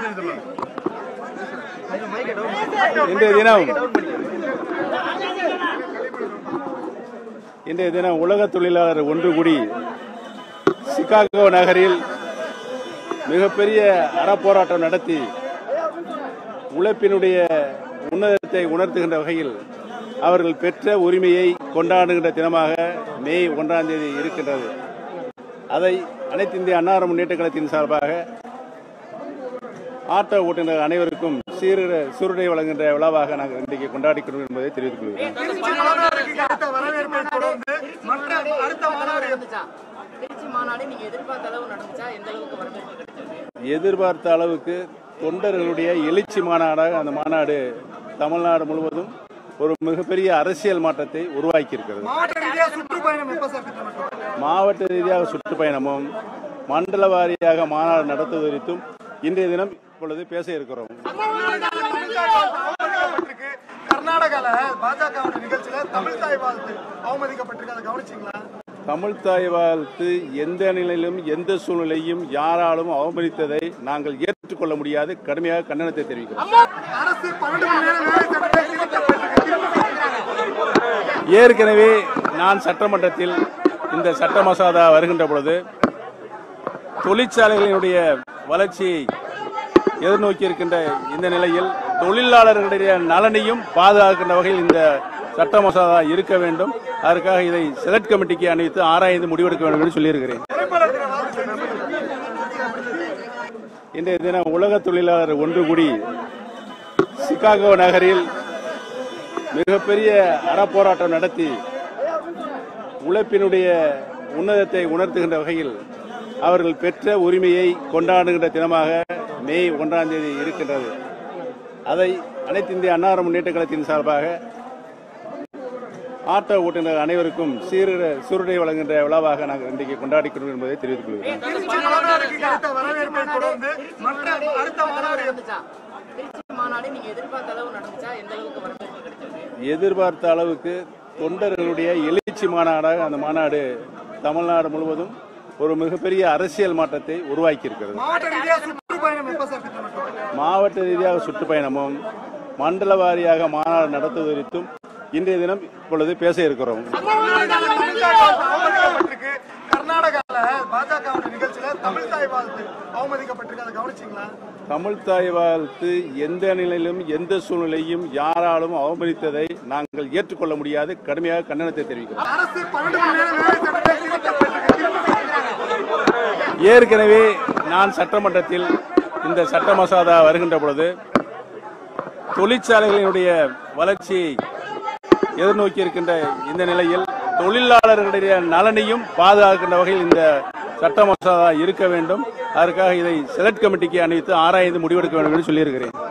இன்றைய தினம் இன்றைய தினம் உலக தொழிலாளர் ஒன்று கூடி சிகாகோ நகரில் மிகப்பெரிய அறப்போராட்டம் நடத்தி உழைப்பினுடைய உன்னதத்தை உணர்த்துகின்ற வகையில் அவர்கள் பெற்ற உரிமையை கொண்டாடுகின்ற தினமாக மே ஒன்றாம் தேதி இருக்கின்றது அதை அனைத்து இந்திய அன்னார முன்னேற்ற கழகத்தின் சார்பாக ஆட்டோ ஓட்டுநர் அனைவருக்கும் சீருட சீருடை வழங்குகின்ற விழாவாக நாங்கள் இன்றைக்கு கொண்டாடிக்கிறோம் என்பதை தெரிவித்துக் கொள்கிறோம் மாநாடுக்கு கிடைத்த வரவேற்பை தொடர்ந்து மற்ற அடுத்த மாநாடு நடந்துச்சா திருச்சி மாநாடு நீங்க எதிர்பார்த்த அளவு நடந்துச்சா எந்த அளவுக்கு வரவேற்பு கிடைச்சிருக்கு எதிர்பார்த்த அளவுக்கு தொண்டர்களுடைய எழுச்சி மாநாடாக அந்த மாநாடு தமிழ்நாடு முழுவதும் ஒரு மிகப்பெரிய அரசியல் மாற்றத்தை உருவாக்கி இருக்கிறது மாவட்ட ரீதியா சுற்றுப்பயணம் எப்ப சார் திட்டமிட்டோம் மாவட்ட ரீதியாக சுற்றுப்பயணமும் மண்டல வாரியாக மாநாடு நடத்துவது குறித்தும் இன்றைய தினம் இப்பொழுது பேச இருக்கிறோம் அவமதிக்கப்பட்டிருக்கு கர்நாடகால பாஜக நிகழ்ச்சியில தமிழ் தாய் வாழ்த்து அவமதிக்கப்பட்டிருக்கு அதை கவனிச்சீங்களா தமிழ் தாய் வாழ்த்து எந்த நிலையிலும் எந்த சூழ்நிலையும் யாராலும் அவமதித்ததை நாங்கள் ஏற்றுக்கொள்ள முடியாது கடுமையாக கண்டனத்தை தெரிவிக்கிறோம் அரசு பன்னெண்டு மணி நேரம் வேலை திட்டத்தை திருத்தப்பட்டிருக்கு ஏற்கனவே நான் சட்டமன்றத்தில் இந்த சட்ட மசோதா வருகின்ற பொழுது தொழிற்சாலைகளினுடைய வளர்ச்சியை எதிர்நோக்கி இருக்கின்ற இந்த நிலையில் தொழிலாளர்களுடைய நலனையும் பாதுகாக்கின்ற வகையில் இந்த சட்ட மசோதா இருக்க வேண்டும் அதற்காக இதை செலக்ட் கமிட்டிக்கு அணிவித்து ஆராய்ந்து முடிவெடுக்க வேண்டும் என்று சொல்லியிருக்கிறேன் திரைப்படத்தில் வாழ்த்து இன்றைய தினம் உலக தொழிலாளர் ஒன்று கூடி சிகாகோ நகரில் மிகப்பெரிய அறப்போராட்டம் நடத்தி உழைப்பினுடைய உன்னதத்தை உணர்த்துகின்ற வகையில் அவர்கள் பெற்ற உரிமையை கொண்டாடுகின்ற தினமாக மே ஒன்றாம் தேதி இருக்கின்றது அதை அனைத்து இந்திய அன்னார முன்னேற்ற கழகத்தின் சார்பாக ஆட்டோ ஓட்டுநர் அனைவருக்கும் சீருட சீருடை வழங்குகின்ற விழாவாக நாங்கள் இன்றைக்கு கொண்டாடிக்கிறோம் என்பதை தெரிவித்துக் கொள்கிறோம் திருச்சி மாநாடுக்கு கிடைத்த வரவேற்பை தொடர்ந்து மற்ற அடுத்த மாநாடு நடந்துச்சா திருச்சி மாநாடு நீங்க எதிர்பார்த்த அளவு நடந்துச்சா எந்த அளவுக்கு வரவேற்பு கிடைச்சிருக்கு எதிர்பார்த்த அளவுக்கு தொண்டர்களுடைய எழுச்சி மாநாடாக அந்த மாநாடு தமிழ்நாடு முழுவதும் ஒரு மிகப்பெரிய அரசியல் மாற்றத்தை உருவாக்கி இருக்கிறது மாவட்ட ரீதியா சுற்றுப்பயணம் எப்ப சார் திட்டமிட்டோம் மாவட்ட ரீதியாக சுற்றுப்பயணமும் மண்டல வாரியாக மாநாடு நடத்துவது குறித்தும் இன்றைய தினம் இப்பொழுது பேச இருக்கிறோம் அவமதிக்கப்பட்டிருக்கு கர்நாடகால பாஜக நிகழ்ச்சியில தமிழ் தாய் வாழ்த்து அவமதிக்கப்பட்டிருக்கு அதை கவனிச்சீங்களா தமிழ் தாய் வாழ்த்து எந்த நிலையிலும் எந்த சூழ்நிலையும் யாராலும் அவமதித்ததை நாங்கள் ஏற்றுக்கொள்ள முடியாது கடுமையாக கண்டனத்தை தெரிவிக்கிறோம் அரசு பன்னெண்டு மணி நேரம் வேலை திட்டத்தை திருத்தப்பட்டிருக்கு ஏற்கனவே நான் சட்டமன்றத்தில் இந்த சட்ட மசோதா வருகின்ற பொழுது தொழிற்சாலைகளினுடைய வளர்ச்சியை எதிர்நோக்கி இருக்கின்ற இந்த நிலையில் தொழிலாளர்களுடைய நலனையும் பாதுகாக்கின்ற வகையில் இந்த சட்ட மசோதா இருக்க வேண்டும் அதற்காக இதை செலக்ட் கமிட்டிக்கு அணிவித்து ஆராய்ந்து முடிவெடுக்க வேண்டும் என்று சொல்லியிருக்கிறேன்